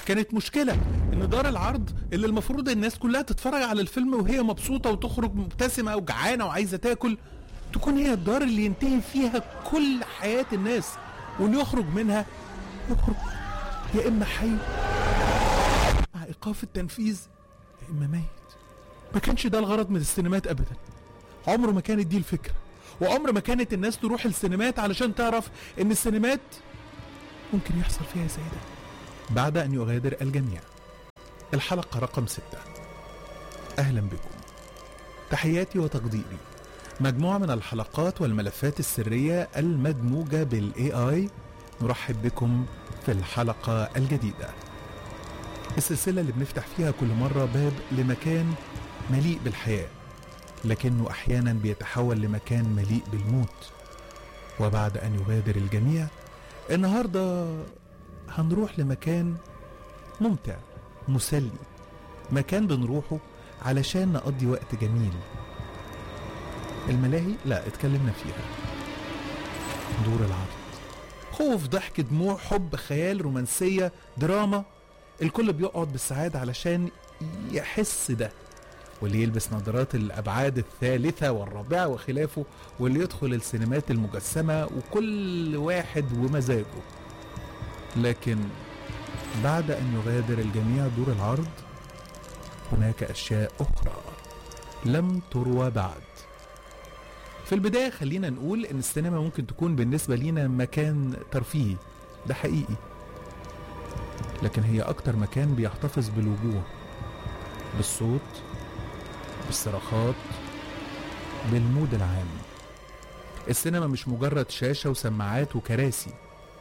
كانت مشكله ان دار العرض اللي المفروض الناس كلها تتفرج على الفيلم وهي مبسوطه وتخرج مبتسمه وجعانه وعايزه تاكل تكون هي الدار اللي ينتهي فيها كل حياه الناس واللي يخرج منها يخرج يا اما حي مع ايقاف التنفيذ يا اما ميت ما كانش ده الغرض من السينمات ابدا عمره ما كانت دي الفكره وعمر ما كانت الناس تروح السينمات علشان تعرف ان السينمات ممكن يحصل فيها زي ده بعد ان يغادر الجميع الحلقه رقم ستة اهلا بكم تحياتي وتقديري مجموعه من الحلقات والملفات السريه المدموجه بالاي اي نرحب بكم في الحلقه الجديده السلسله اللي بنفتح فيها كل مره باب لمكان مليء بالحياه لكنه احيانا بيتحول لمكان مليء بالموت وبعد ان يغادر الجميع النهارده هنروح لمكان ممتع مسلي مكان بنروحه علشان نقضي وقت جميل الملاهي لا اتكلمنا فيها دور العرض خوف ضحك دموع حب خيال رومانسية دراما الكل بيقعد بالسعادة علشان يحس ده واللي يلبس نظارات الأبعاد الثالثة والرابعة وخلافه واللي يدخل السينمات المجسمة وكل واحد ومزاجه لكن بعد أن يغادر الجميع دور العرض هناك أشياء أخرى لم تروى بعد في البداية خلينا نقول إن السينما ممكن تكون بالنسبة لينا مكان ترفيهي ده حقيقي لكن هي أكتر مكان بيحتفظ بالوجوه بالصوت بالصراخات بالمود العام السينما مش مجرد شاشة وسماعات وكراسي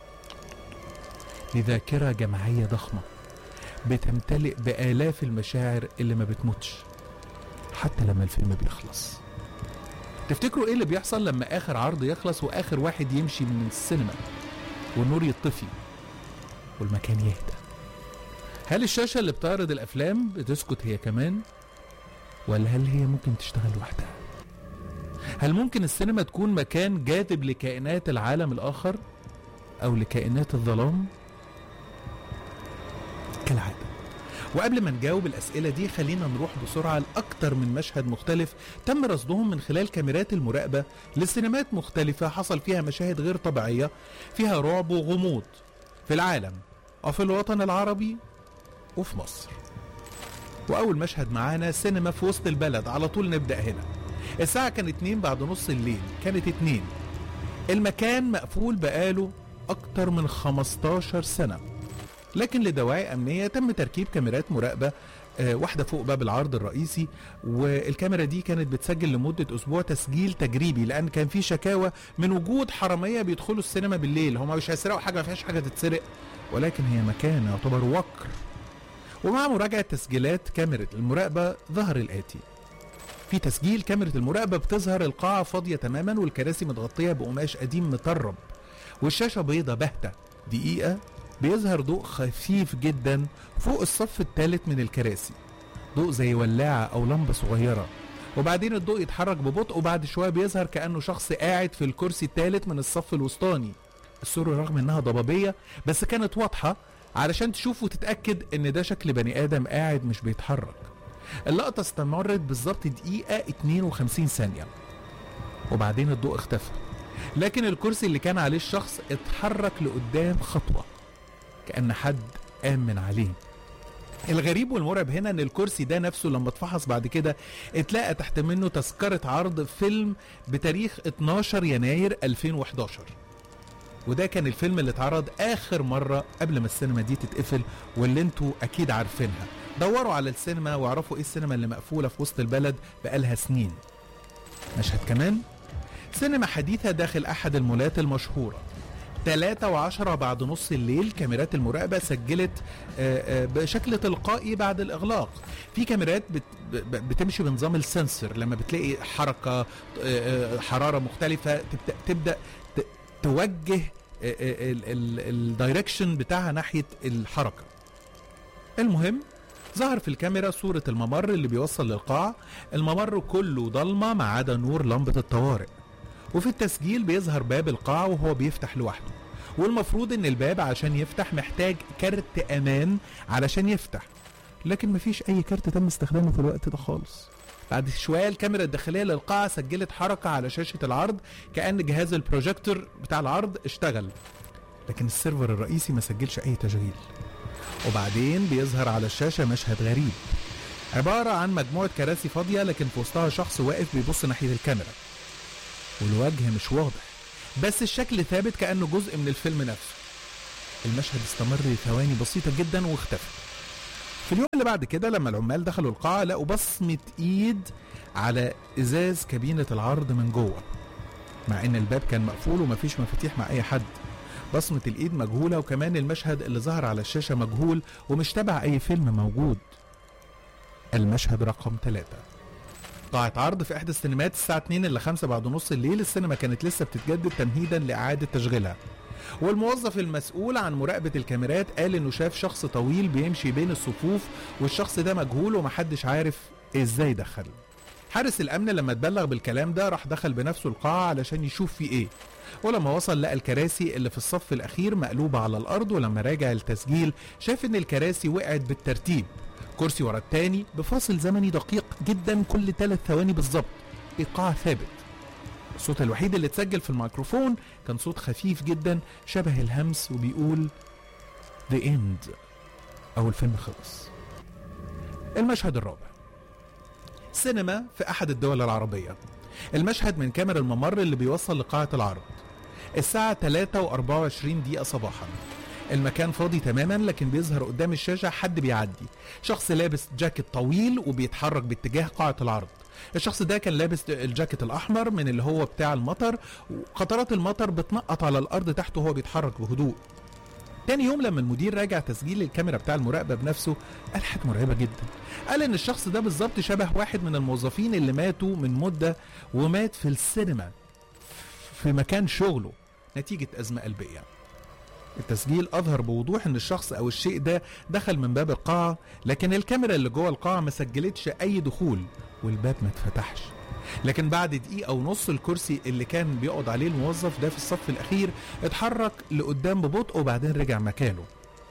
دي ذاكرة جماعية ضخمة بتمتلئ بآلاف المشاعر اللي ما بتموتش حتى لما الفيلم بيخلص تفتكروا ايه اللي بيحصل لما اخر عرض يخلص واخر واحد يمشي من السينما والنور يطفي والمكان يهدى هل الشاشة اللي بتعرض الافلام بتسكت هي كمان ولا هل هي ممكن تشتغل لوحدها هل ممكن السينما تكون مكان جاذب لكائنات العالم الاخر او لكائنات الظلام كالعاده وقبل ما نجاوب الأسئلة دي خلينا نروح بسرعة لأكتر من مشهد مختلف تم رصدهم من خلال كاميرات المراقبة لسينمات مختلفة حصل فيها مشاهد غير طبيعية فيها رعب وغموض في العالم وفي الوطن العربي وفي مصر وأول مشهد معانا سينما في وسط البلد على طول نبدأ هنا الساعة كانت اتنين بعد نص الليل كانت اتنين المكان مقفول بقاله أكتر من 15 سنة لكن لدواعي أمنية تم تركيب كاميرات مراقبة آه، واحدة فوق باب العرض الرئيسي والكاميرا دي كانت بتسجل لمدة أسبوع تسجيل تجريبي لأن كان في شكاوى من وجود حرامية بيدخلوا السينما بالليل هما مش هيسرقوا حاجة ما فيهاش حاجة تتسرق ولكن هي مكان يعتبر وكر ومع مراجعة تسجيلات كاميرا المراقبة ظهر الآتي في تسجيل كاميرا المراقبة بتظهر القاعة فاضية تماما والكراسي متغطية بقماش قديم مطرب والشاشة بيضة باهتة دقيقة بيظهر ضوء خفيف جدا فوق الصف الثالث من الكراسي ضوء زي ولاعة أو لمبة صغيرة وبعدين الضوء يتحرك ببطء وبعد شوية بيظهر كأنه شخص قاعد في الكرسي الثالث من الصف الوسطاني الصورة رغم إنها ضبابية بس كانت واضحة علشان تشوف وتتأكد إن ده شكل بني آدم قاعد مش بيتحرك اللقطة استمرت بالظبط دقيقة 52 ثانية وبعدين الضوء اختفى لكن الكرسي اللي كان عليه الشخص اتحرك لقدام خطوة كأن حد قام من عليه الغريب والمرعب هنا ان الكرسي ده نفسه لما اتفحص بعد كده اتلاقى تحت منه تذكرة عرض فيلم بتاريخ 12 يناير 2011 وده كان الفيلم اللي اتعرض اخر مرة قبل ما السينما دي تتقفل واللي انتوا اكيد عارفينها دوروا على السينما واعرفوا ايه السينما اللي مقفولة في وسط البلد بقالها سنين مشهد كمان سينما حديثة داخل احد المولات المشهورة 3 وعشرة بعد نص الليل كاميرات المراقبة سجلت آه، آه، بشكل تلقائي بعد الإغلاق في كاميرات بت ب- بتمشي بنظام السنسور لما بتلاقي حركة آه، آه، حرارة مختلفة تبدأ, تبدأ ت- توجه الدايركشن بتاعها ناحية الحركة المهم ظهر في الكاميرا صورة الممر اللي بيوصل للقاعة الممر كله ضلمة ما عدا نور لمبة الطوارئ وفي التسجيل بيظهر باب القاعة وهو بيفتح لوحده والمفروض ان الباب عشان يفتح محتاج كارت امان علشان يفتح لكن مفيش اي كارت تم استخدامه في الوقت ده خالص بعد شويه الكاميرا الداخليه للقاعه سجلت حركه على شاشه العرض كان جهاز البروجيكتور بتاع العرض اشتغل لكن السيرفر الرئيسي ما سجلش اي تشغيل وبعدين بيظهر على الشاشه مشهد غريب عباره عن مجموعه كراسي فاضيه لكن في وسطها شخص واقف بيبص ناحيه الكاميرا والوجه مش واضح بس الشكل ثابت كانه جزء من الفيلم نفسه المشهد استمر لثواني بسيطه جدا واختفى في اليوم اللي بعد كده لما العمال دخلوا القاعه لقوا بصمه ايد على ازاز كابينه العرض من جوه مع ان الباب كان مقفول ومفيش مفاتيح مع اي حد بصمة الإيد مجهولة وكمان المشهد اللي ظهر على الشاشة مجهول ومش تبع أي فيلم موجود المشهد رقم ثلاثة قاعة عرض في إحدى السينمات الساعة 2 إلا 5 بعد نص الليل السينما كانت لسه بتتجدد تمهيدا لإعادة تشغيلها والموظف المسؤول عن مراقبة الكاميرات قال إنه شاف شخص طويل بيمشي بين الصفوف والشخص ده مجهول ومحدش عارف إزاي دخل حارس الأمن لما اتبلغ بالكلام ده راح دخل بنفسه القاعة علشان يشوف في إيه ولما وصل لقى الكراسي اللي في الصف الأخير مقلوبة على الأرض ولما راجع التسجيل شاف إن الكراسي وقعت بالترتيب كرسي ورا التاني بفاصل زمني دقيق جدا كل ثلاث ثواني بالظبط إيقاع ثابت الصوت الوحيد اللي اتسجل في الميكروفون كان صوت خفيف جدا شبه الهمس وبيقول The End أو الفيلم خلص المشهد الرابع سينما في أحد الدول العربية المشهد من كاميرا الممر اللي بيوصل لقاعة العرض الساعة 3 و24 دقيقة صباحا المكان فاضي تماما لكن بيظهر قدام الشاشة حد بيعدي شخص لابس جاكيت طويل وبيتحرك باتجاه قاعة العرض الشخص ده كان لابس الجاكيت الأحمر من اللي هو بتاع المطر وقطرات المطر بتنقط على الأرض تحته وهو بيتحرك بهدوء تاني يوم لما المدير راجع تسجيل الكاميرا بتاع المراقبة بنفسه قال حاجة مرعبة جدا قال ان الشخص ده بالظبط شبه واحد من الموظفين اللي ماتوا من مدة ومات في السينما في مكان شغله نتيجة أزمة قلبية التسجيل أظهر بوضوح إن الشخص أو الشيء ده دخل من باب القاعة لكن الكاميرا اللي جوه القاعة ما سجلتش أي دخول والباب ما اتفتحش لكن بعد دقيقة ونص الكرسي اللي كان بيقعد عليه الموظف ده في الصف الأخير اتحرك لقدام ببطء وبعدين رجع مكانه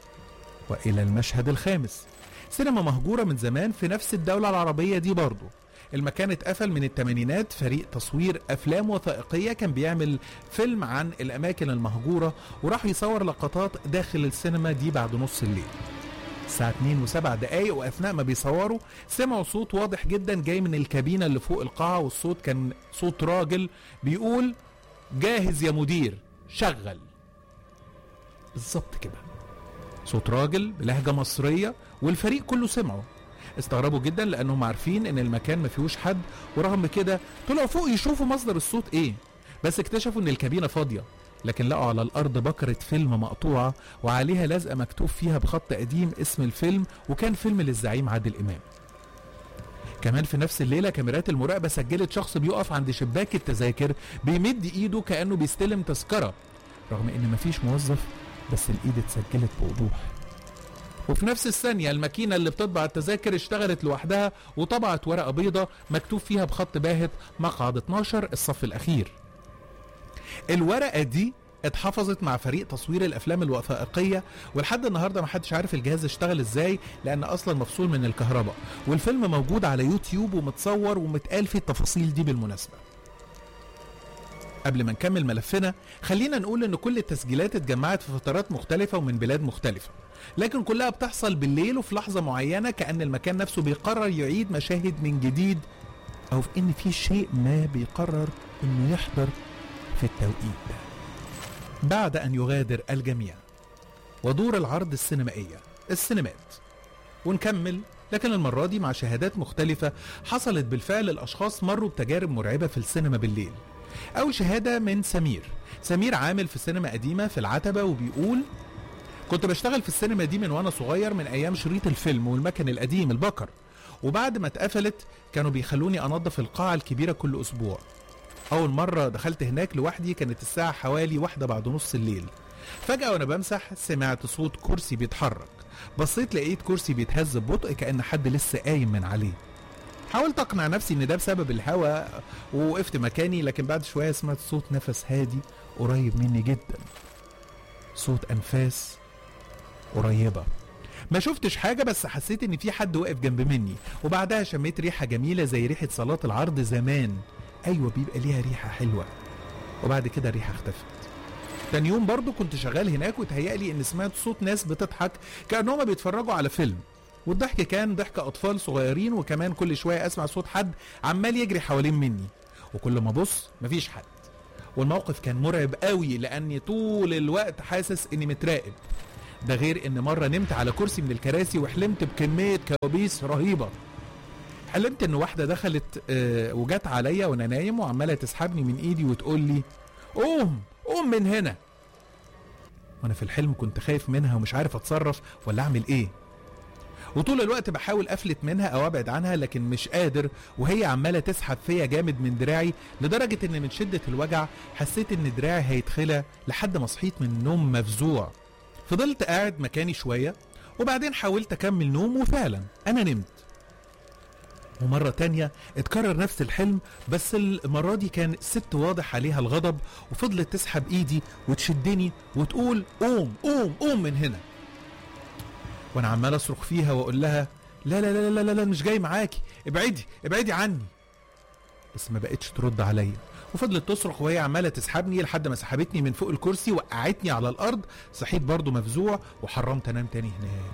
وإلى المشهد الخامس سينما مهجورة من زمان في نفس الدولة العربية دي برضه المكان اتقفل من الثمانينات فريق تصوير افلام وثائقيه كان بيعمل فيلم عن الاماكن المهجوره وراح يصور لقطات داخل السينما دي بعد نص الليل الساعة 2 و7 دقايق وأثناء ما بيصوروا سمعوا صوت واضح جدا جاي من الكابينة اللي فوق القاعة والصوت كان صوت راجل بيقول جاهز يا مدير شغل بالظبط كده صوت راجل بلهجة مصرية والفريق كله سمعه استغربوا جدا لانهم عارفين ان المكان ما فيهوش حد ورغم كده طلعوا فوق يشوفوا مصدر الصوت ايه بس اكتشفوا ان الكابينه فاضيه لكن لقوا على الارض بكره فيلم مقطوعه وعليها لزقه مكتوب فيها بخط قديم اسم الفيلم وكان فيلم للزعيم عادل امام كمان في نفس الليله كاميرات المراقبه سجلت شخص بيقف عند شباك التذاكر بيمد ايده كانه بيستلم تذكره رغم ان مفيش موظف بس الايد اتسجلت بوضوح وفي نفس الثانية الماكينة اللي بتطبع التذاكر اشتغلت لوحدها وطبعت ورقة بيضة مكتوب فيها بخط باهت مقعد 12 الصف الأخير الورقة دي اتحفظت مع فريق تصوير الافلام الوثائقيه ولحد النهارده ما حدش عارف الجهاز اشتغل ازاي لان اصلا مفصول من الكهرباء والفيلم موجود على يوتيوب ومتصور ومتقال فيه التفاصيل دي بالمناسبه قبل ما نكمل ملفنا خلينا نقول ان كل التسجيلات اتجمعت في فترات مختلفة ومن بلاد مختلفة لكن كلها بتحصل بالليل وفي لحظة معينة كأن المكان نفسه بيقرر يعيد مشاهد من جديد أو في إن في شيء ما بيقرر إنه يحضر في التوقيت ده بعد أن يغادر الجميع ودور العرض السينمائية السينمات ونكمل لكن المرة دي مع شهادات مختلفة حصلت بالفعل الأشخاص مروا بتجارب مرعبة في السينما بالليل أول شهادة من سمير سمير عامل في سينما قديمة في العتبة وبيقول كنت بشتغل في السينما دي من وانا صغير من ايام شريط الفيلم والمكن القديم البكر وبعد ما اتقفلت كانوا بيخلوني انظف القاعة الكبيرة كل اسبوع اول مرة دخلت هناك لوحدي كانت الساعة حوالي واحدة بعد نص الليل فجأة وانا بمسح سمعت صوت كرسي بيتحرك بصيت لقيت كرسي بيتهز ببطء كأن حد لسه قايم من عليه حاولت اقنع نفسي ان ده بسبب الهواء ووقفت مكاني لكن بعد شويه سمعت صوت نفس هادي قريب مني جدا صوت انفاس قريبه ما شفتش حاجه بس حسيت ان في حد واقف جنب مني وبعدها شميت ريحه جميله زي ريحه صلاه العرض زمان ايوه بيبقى ليها ريحه حلوه وبعد كده الريحه اختفت تاني يوم برضو كنت شغال هناك وتهيألي ان سمعت صوت ناس بتضحك كانهم بيتفرجوا على فيلم والضحك كان ضحك اطفال صغيرين وكمان كل شويه اسمع صوت حد عمال يجري حوالين مني وكل ما ابص مفيش حد والموقف كان مرعب قوي لاني طول الوقت حاسس اني متراقب ده غير ان مره نمت على كرسي من الكراسي وحلمت بكميه كوابيس رهيبه حلمت ان واحده دخلت آه، وجت عليا وانا نايم وعماله تسحبني من ايدي وتقول لي قوم قوم من هنا وانا في الحلم كنت خايف منها ومش عارف اتصرف ولا اعمل ايه وطول الوقت بحاول افلت منها او ابعد عنها لكن مش قادر وهي عماله تسحب فيا جامد من دراعي لدرجه ان من شده الوجع حسيت ان دراعي هيتخلع لحد ما صحيت من النوم مفزوع فضلت قاعد مكاني شويه وبعدين حاولت اكمل نوم وفعلا انا نمت ومرة تانية اتكرر نفس الحلم بس المرة دي كان ست واضح عليها الغضب وفضلت تسحب ايدي وتشدني وتقول قوم قوم قوم من هنا وانا عمال اصرخ فيها واقول لها لا لا لا لا لا, لا مش جاي معاكي ابعدي ابعدي عني بس ما بقتش ترد عليا وفضلت تصرخ وهي عماله تسحبني لحد ما سحبتني من فوق الكرسي وقعتني على الارض صحيت برضو مفزوع وحرمت انام تاني هناك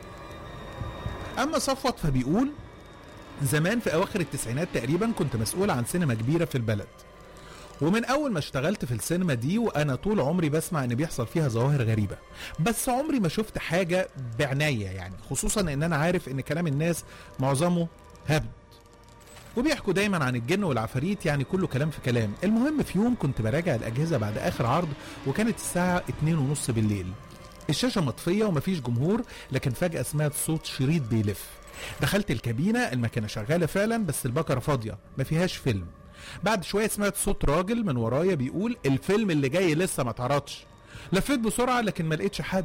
اما صفوت فبيقول زمان في اواخر التسعينات تقريبا كنت مسؤول عن سينما كبيره في البلد ومن اول ما اشتغلت في السينما دي وانا طول عمري بسمع ان بيحصل فيها ظواهر غريبه بس عمري ما شفت حاجه بعناية يعني خصوصا ان انا عارف ان كلام الناس معظمه هبد وبيحكوا دايما عن الجن والعفاريت يعني كله كلام في كلام المهم في يوم كنت براجع الاجهزه بعد اخر عرض وكانت الساعه اتنين ونص بالليل الشاشه مطفيه ومفيش جمهور لكن فجاه سمعت صوت شريط بيلف دخلت الكابينه المكنه شغاله فعلا بس البكره فاضيه ما فيهاش فيلم بعد شويه سمعت صوت راجل من ورايا بيقول الفيلم اللي جاي لسه ما اتعرضش لفيت بسرعه لكن ما لقيتش حد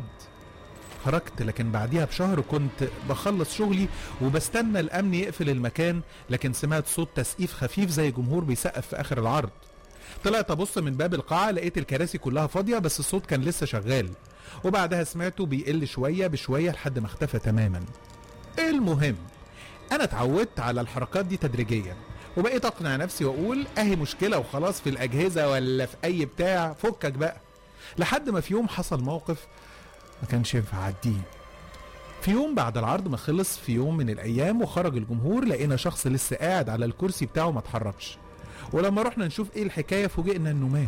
خرجت لكن بعديها بشهر كنت بخلص شغلي وبستنى الامن يقفل المكان لكن سمعت صوت تسقيف خفيف زي جمهور بيسقف في اخر العرض طلعت ابص من باب القاعه لقيت الكراسي كلها فاضيه بس الصوت كان لسه شغال وبعدها سمعته بيقل شويه بشويه لحد ما اختفى تماما المهم انا اتعودت على الحركات دي تدريجيا وبقيت اقنع نفسي واقول اهي مشكله وخلاص في الاجهزه ولا في اي بتاع فكك بقى لحد ما في يوم حصل موقف ما كانش ينفع اعديه في يوم بعد العرض ما خلص في يوم من الايام وخرج الجمهور لقينا شخص لسه قاعد على الكرسي بتاعه ما اتحركش ولما رحنا نشوف ايه الحكايه فوجئنا انه مات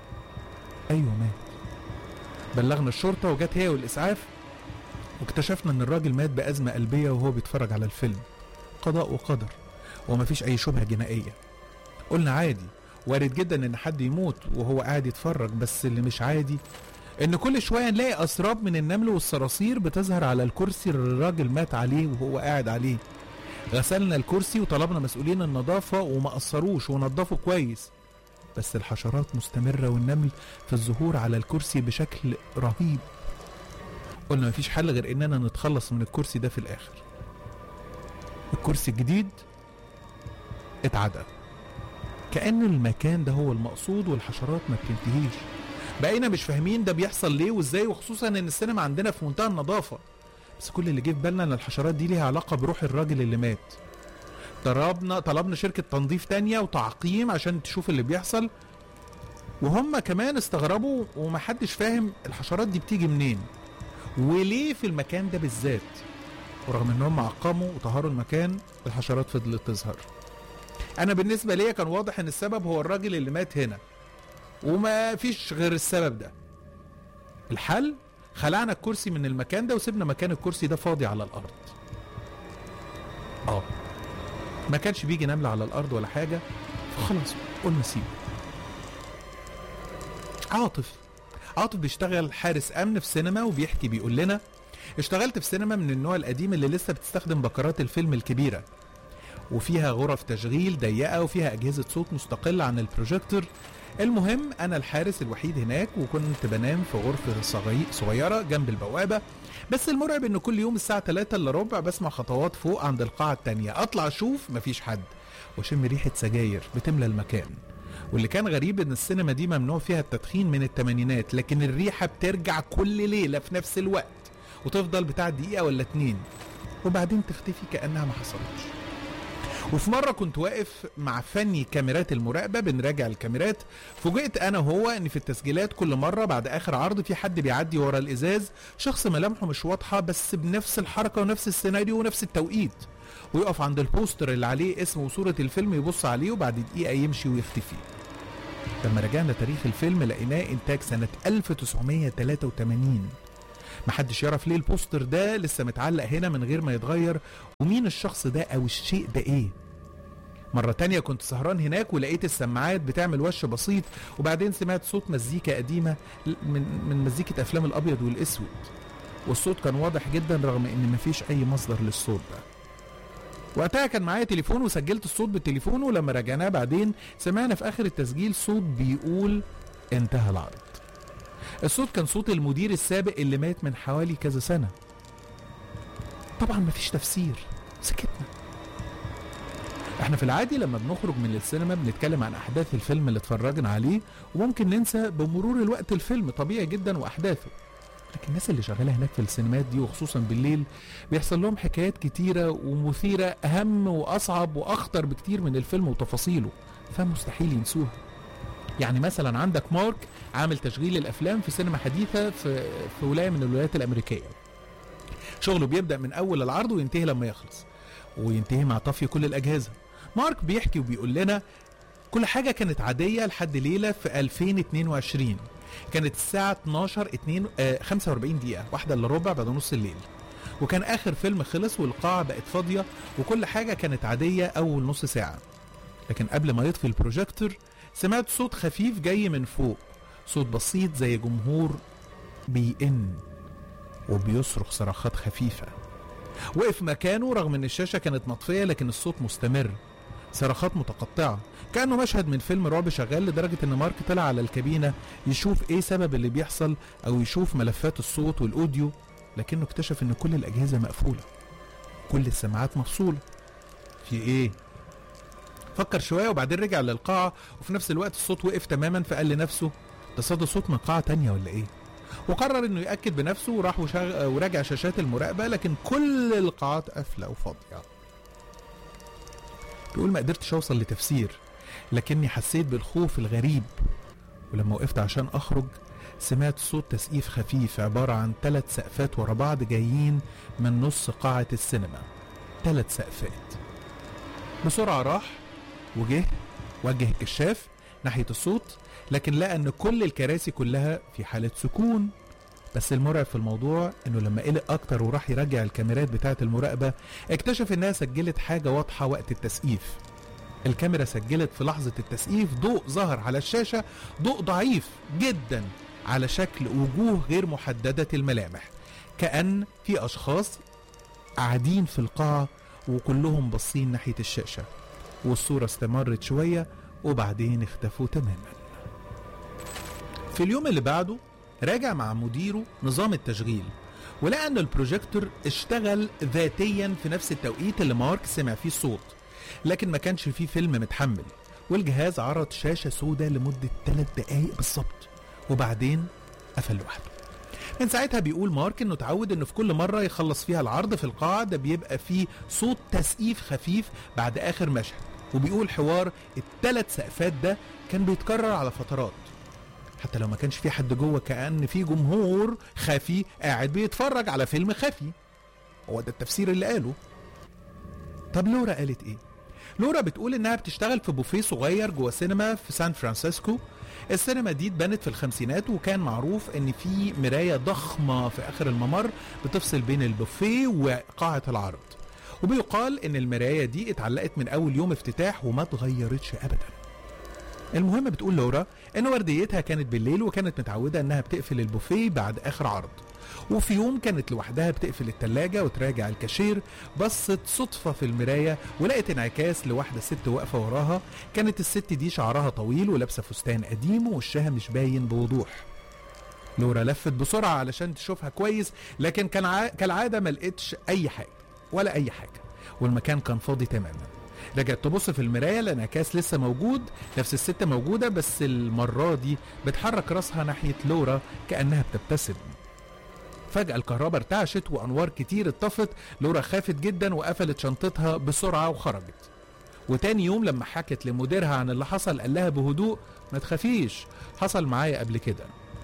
ايوه مات بلغنا الشرطه وجت هي والاسعاف واكتشفنا ان الراجل مات بازمه قلبيه وهو بيتفرج على الفيلم قضاء وقدر ومفيش اي شبهه جنائيه قلنا عادي وارد جدا ان حد يموت وهو قاعد يتفرج بس اللي مش عادي ان كل شويه نلاقي اسراب من النمل والصراصير بتظهر على الكرسي اللي الراجل مات عليه وهو قاعد عليه غسلنا الكرسي وطلبنا مسؤولين النظافه وما قصروش ونضفوا كويس بس الحشرات مستمره والنمل في الظهور على الكرسي بشكل رهيب قلنا مفيش حل غير اننا نتخلص من الكرسي ده في الاخر الكرسي الجديد اتعدل كأن المكان ده هو المقصود والحشرات ما بتنتهيش بقينا مش فاهمين ده بيحصل ليه وازاي وخصوصا ان السينما عندنا في منتهى النظافة بس كل اللي جه في بالنا ان الحشرات دي ليها علاقة بروح الراجل اللي مات طلبنا طلبنا شركة تنظيف تانية وتعقيم عشان تشوف اللي بيحصل وهم كمان استغربوا ومحدش فاهم الحشرات دي بتيجي منين وليه في المكان ده بالذات ورغم انهم عقموا وطهروا المكان الحشرات فضلت تظهر انا بالنسبه ليا كان واضح ان السبب هو الراجل اللي مات هنا وما فيش غير السبب ده الحل خلعنا الكرسي من المكان ده وسيبنا مكان الكرسي ده فاضي على الارض اه ما كانش بيجي نملة على الارض ولا حاجه فخلاص قلنا سيبه عاطف عاطف بيشتغل حارس امن في سينما وبيحكي بيقول لنا اشتغلت في سينما من النوع القديم اللي لسه بتستخدم بكرات الفيلم الكبيره وفيها غرف تشغيل ضيقه وفيها اجهزه صوت مستقله عن البروجيكتور المهم انا الحارس الوحيد هناك وكنت بنام في غرفه صغي- صغيره جنب البوابه بس المرعب ان كل يوم الساعه 3 الا ربع بسمع خطوات فوق عند القاعه التانية اطلع اشوف مفيش حد واشم ريحه سجاير بتملى المكان واللي كان غريب ان السينما دي ممنوع فيها التدخين من الثمانينات لكن الريحه بترجع كل ليله في نفس الوقت وتفضل بتاع دقيقه ولا اتنين وبعدين تختفي كانها ما حصلتش وفي مره كنت واقف مع فني كاميرات المراقبه بنراجع الكاميرات فوجئت انا وهو ان في التسجيلات كل مره بعد اخر عرض في حد بيعدي ورا الازاز شخص ملامحه مش واضحه بس بنفس الحركه ونفس السيناريو ونفس التوقيت ويقف عند البوستر اللي عليه اسم وصوره الفيلم يبص عليه وبعد دقيقه يمشي ويختفي لما رجعنا تاريخ الفيلم لقيناه انتاج سنه 1983 محدش يعرف ليه البوستر ده لسه متعلق هنا من غير ما يتغير ومين الشخص ده او الشيء ده ايه مرة تانية كنت سهران هناك ولقيت السماعات بتعمل وش بسيط وبعدين سمعت صوت مزيكا قديمة من من مزيكة أفلام الأبيض والأسود والصوت كان واضح جدا رغم إن مفيش أي مصدر للصوت ده وقتها كان معايا تليفون وسجلت الصوت بالتليفون ولما رجعناه بعدين سمعنا في آخر التسجيل صوت بيقول انتهى العرض الصوت كان صوت المدير السابق اللي مات من حوالي كذا سنة طبعا مفيش تفسير سكتنا احنا في العادي لما بنخرج من السينما بنتكلم عن احداث الفيلم اللي اتفرجنا عليه وممكن ننسى بمرور الوقت الفيلم طبيعي جدا واحداثه لكن الناس اللي شغاله هناك في السينمات دي وخصوصا بالليل بيحصل لهم حكايات كتيره ومثيره اهم واصعب واخطر بكتير من الفيلم وتفاصيله فمستحيل ينسوها يعني مثلا عندك مارك عامل تشغيل الافلام في سينما حديثه في في ولايه من الولايات الامريكيه شغله بيبدا من اول العرض وينتهي لما يخلص وينتهي مع طفي كل الاجهزه مارك بيحكي وبيقول لنا كل حاجه كانت عاديه لحد ليله في 2022 كانت الساعه 12 2 آه 45 دقيقه واحده الا ربع بعد نص الليل وكان اخر فيلم خلص والقاعه بقت فاضيه وكل حاجه كانت عاديه اول نص ساعه لكن قبل ما يطفي البروجيكتور سمعت صوت خفيف جاي من فوق صوت بسيط زي جمهور بيئن وبيصرخ صراخات خفيفة وقف مكانه رغم ان الشاشة كانت مطفية لكن الصوت مستمر صراخات متقطعة كأنه مشهد من فيلم رعب شغال لدرجة ان مارك طلع على الكابينة يشوف ايه سبب اللي بيحصل او يشوف ملفات الصوت والاوديو لكنه اكتشف ان كل الاجهزة مقفولة كل السماعات مفصولة في ايه فكر شويه وبعدين رجع للقاعه وفي نفس الوقت الصوت وقف تماما فقال لنفسه ده صدى صوت من قاعه تانية ولا ايه وقرر انه ياكد بنفسه وراح وشغ... وراجع شاشات المراقبه لكن كل القاعات قافله وفاضيه بيقول ما قدرتش اوصل لتفسير لكني حسيت بالخوف الغريب ولما وقفت عشان اخرج سمعت صوت تسقيف خفيف عبارة عن ثلاث سقفات ورا بعض جايين من نص قاعة السينما ثلاث سقفات بسرعة راح وجه وجه الكشاف ناحية الصوت لكن لقى ان كل الكراسي كلها في حالة سكون بس المرعب في الموضوع انه لما قلق اكتر وراح يرجع الكاميرات بتاعة المراقبة اكتشف انها سجلت حاجة واضحة وقت التسقيف الكاميرا سجلت في لحظة التسقيف ضوء ظهر على الشاشة ضوء ضعيف جدا على شكل وجوه غير محددة الملامح كأن في أشخاص قاعدين في القاعة وكلهم باصين ناحية الشاشة والصورة استمرت شوية وبعدين اختفوا تماما في اليوم اللي بعده راجع مع مديره نظام التشغيل ولقى ان البروجيكتور اشتغل ذاتيا في نفس التوقيت اللي مارك سمع فيه الصوت لكن ما كانش فيه فيلم متحمل والجهاز عرض شاشة سوداء لمدة 3 دقايق بالظبط وبعدين قفل لوحده من ساعتها بيقول مارك انه اتعود انه في كل مره يخلص فيها العرض في القاعه ده بيبقى فيه صوت تسقيف خفيف بعد اخر مشهد وبيقول حوار الثلاث سقفات ده كان بيتكرر على فترات حتى لو ما كانش في حد جوه كأن في جمهور خفي قاعد بيتفرج على فيلم خفي هو ده التفسير اللي قاله طب لورا قالت ايه لورا بتقول انها بتشتغل في بوفيه صغير جوه سينما في سان فرانسيسكو السينما دي اتبنت في الخمسينات وكان معروف ان في مرايه ضخمه في اخر الممر بتفصل بين البوفيه وقاعه العرض وبيقال ان المرايه دي اتعلقت من اول يوم افتتاح وما اتغيرتش ابدا المهم بتقول لورا ان ورديتها كانت بالليل وكانت متعوده انها بتقفل البوفيه بعد اخر عرض وفي يوم كانت لوحدها بتقفل التلاجة وتراجع الكاشير بصت صدفة في المراية ولقت انعكاس لواحدة ست واقفة وراها كانت الست دي شعرها طويل ولابسة فستان قديم ووشها مش باين بوضوح لورا لفت بسرعة علشان تشوفها كويس لكن كان ع... كالعادة ما لقتش أي حاجة ولا أي حاجة والمكان كان فاضي تماما رجعت تبص في المرايه الانعكاس لسه موجود نفس الست موجوده بس المره دي بتحرك راسها ناحيه لورا كانها بتبتسم فجأة الكهرباء ارتعشت وأنوار كتير اتطفت لورا خافت جدا وقفلت شنطتها بسرعة وخرجت وتاني يوم لما حكت لمديرها عن اللي حصل قال لها بهدوء ما تخافيش حصل معايا قبل كده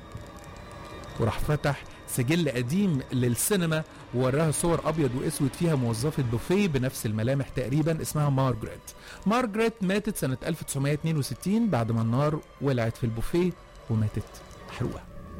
وراح فتح سجل قديم للسينما ووراها صور ابيض واسود فيها موظفه بوفيه بنفس الملامح تقريبا اسمها مارجريت مارجريت ماتت سنه 1962 بعد ما النار ولعت في البوفيه وماتت محروقه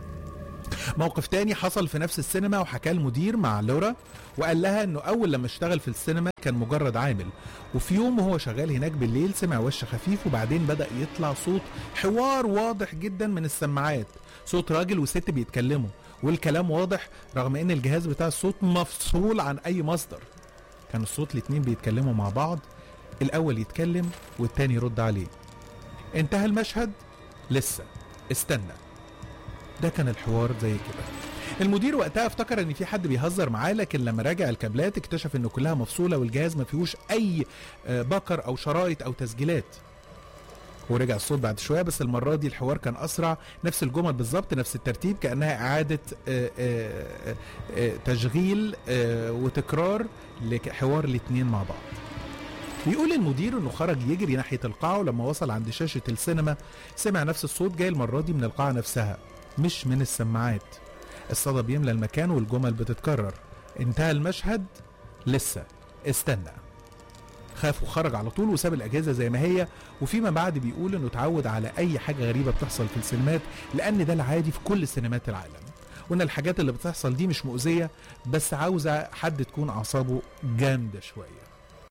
موقف تاني حصل في نفس السينما وحكاه المدير مع لورا وقال لها انه اول لما اشتغل في السينما كان مجرد عامل وفي يوم وهو شغال هناك بالليل سمع وش خفيف وبعدين بدا يطلع صوت حوار واضح جدا من السماعات صوت راجل وست بيتكلموا والكلام واضح رغم ان الجهاز بتاع الصوت مفصول عن اي مصدر كان الصوت الاتنين بيتكلموا مع بعض الاول يتكلم والتاني يرد عليه انتهى المشهد لسه استنى ده كان الحوار زي كده المدير وقتها افتكر ان في حد بيهزر معاه لكن لما راجع الكابلات اكتشف انه كلها مفصوله والجهاز ما فيهوش اي آه، بكر او شرايط او تسجيلات ورجع الصوت بعد شويه بس المره دي الحوار كان اسرع نفس الجمل بالظبط نفس الترتيب كانها اعاده آه، آه، آه، تشغيل آه، وتكرار لحوار الاتنين مع بعض بيقول المدير انه خرج يجري ناحيه القاعه ولما وصل عند شاشه السينما سمع نفس الصوت جاي المره دي من القاعه نفسها مش من السماعات الصدى بيملى المكان والجمل بتتكرر انتهى المشهد لسه استنى خاف وخرج على طول وساب الاجهزه زي ما هي وفيما بعد بيقول انه اتعود على اي حاجه غريبه بتحصل في السينمات لان ده العادي في كل سينمات العالم وان الحاجات اللي بتحصل دي مش مؤذيه بس عاوزه حد تكون اعصابه جامده شويه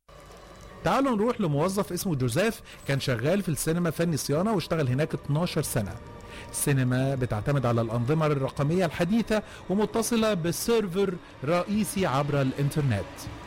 تعالوا نروح لموظف اسمه جوزيف كان شغال في السينما فني صيانه واشتغل هناك 12 سنه السينما بتعتمد على الأنظمة الرقمية الحديثة ومتصلة بسيرفر رئيسي عبر الإنترنت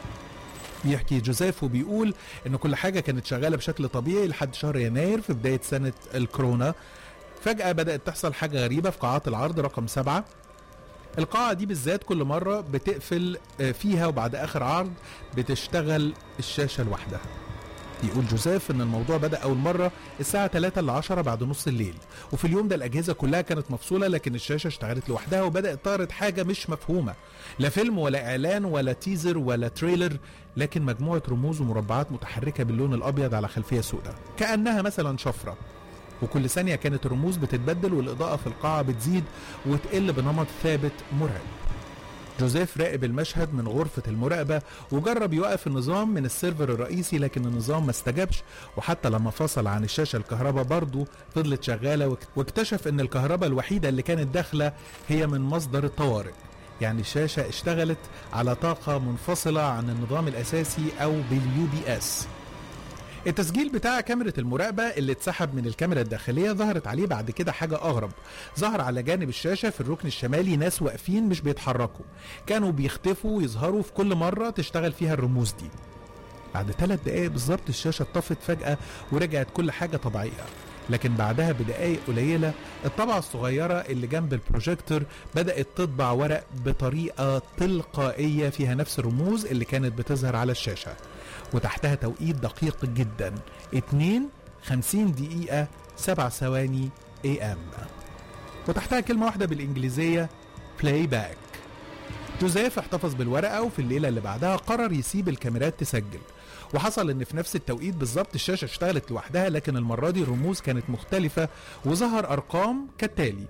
بيحكي جوزيف وبيقول ان كل حاجه كانت شغاله بشكل طبيعي لحد شهر يناير في بدايه سنه الكورونا فجاه بدات تحصل حاجه غريبه في قاعات العرض رقم سبعة القاعة دي بالذات كل مرة بتقفل آه، فيها وبعد آخر عرض بتشتغل الشاشة لوحدها يقول جوزيف ان الموضوع بدا اول مره الساعه 3 ل 10 بعد نص الليل وفي اليوم ده الاجهزه كلها كانت مفصوله لكن الشاشه اشتغلت لوحدها وبدات تعرض حاجه مش مفهومه لا فيلم ولا اعلان ولا تيزر ولا تريلر لكن مجموعه رموز ومربعات متحركه باللون الابيض على خلفيه سوداء كانها مثلا شفره وكل ثانيه كانت الرموز بتتبدل والاضاءه في القاعه بتزيد وتقل بنمط ثابت مرعب جوزيف راقب المشهد من غرفة المراقبة وجرب يوقف النظام من السيرفر الرئيسي لكن النظام ما استجابش وحتى لما فصل عن الشاشة الكهرباء برضه فضلت شغالة واك- واكتشف ان الكهرباء الوحيدة اللي كانت داخلة هي من مصدر الطوارئ يعني الشاشة اشتغلت على طاقة منفصلة عن النظام الأساسي أو باليو بي اس التسجيل بتاع كاميرا المراقبة اللي اتسحب من الكاميرا الداخلية ظهرت عليه بعد كده حاجة أغرب ظهر على جانب الشاشة في الركن الشمالي ناس واقفين مش بيتحركوا كانوا بيختفوا ويظهروا في كل مرة تشتغل فيها الرموز دي بعد ثلاث دقايق بالظبط الشاشة اتطفت فجأة ورجعت كل حاجة طبيعية لكن بعدها بدقايق قليلة الطبعة الصغيرة اللي جنب البروجيكتور بدأت تطبع ورق بطريقة تلقائية فيها نفس الرموز اللي كانت بتظهر على الشاشة وتحتها توقيت دقيق جدا 2 50 دقيقة 7 ثواني اي ام وتحتها كلمة واحدة بالإنجليزية بلاي باك جوزيف احتفظ بالورقة وفي الليلة اللي بعدها قرر يسيب الكاميرات تسجل وحصل ان في نفس التوقيت بالظبط الشاشة اشتغلت لوحدها لكن المرة دي الرموز كانت مختلفة وظهر ارقام كالتالي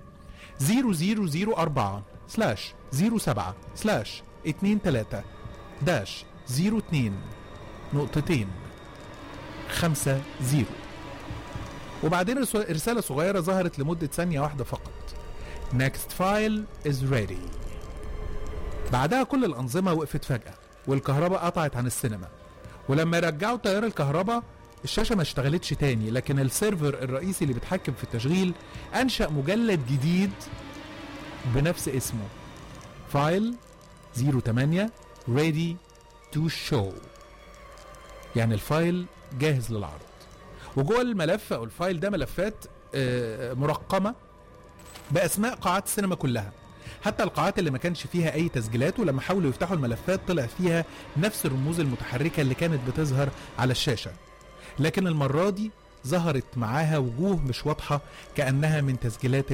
0004 سلاش 07 سلاش 23 داش 02 نقطتين خمسة زيرو وبعدين رس- رسالة صغيرة ظهرت لمدة ثانية واحدة فقط Next file is ready بعدها كل الأنظمة وقفت فجأة والكهرباء قطعت عن السينما ولما رجعوا تيار الكهرباء الشاشة ما اشتغلتش تاني لكن السيرفر الرئيسي اللي بيتحكم في التشغيل أنشأ مجلد جديد بنفس اسمه فايل 08 ready to show يعني الفايل جاهز للعرض وجوه الملف او الفايل ده ملفات آه، مرقمه باسماء قاعات السينما كلها حتى القاعات اللي ما كانش فيها اي تسجيلات ولما حاولوا يفتحوا الملفات طلع فيها نفس الرموز المتحركه اللي كانت بتظهر على الشاشه لكن المره دي ظهرت معاها وجوه مش واضحه كانها من تسجيلات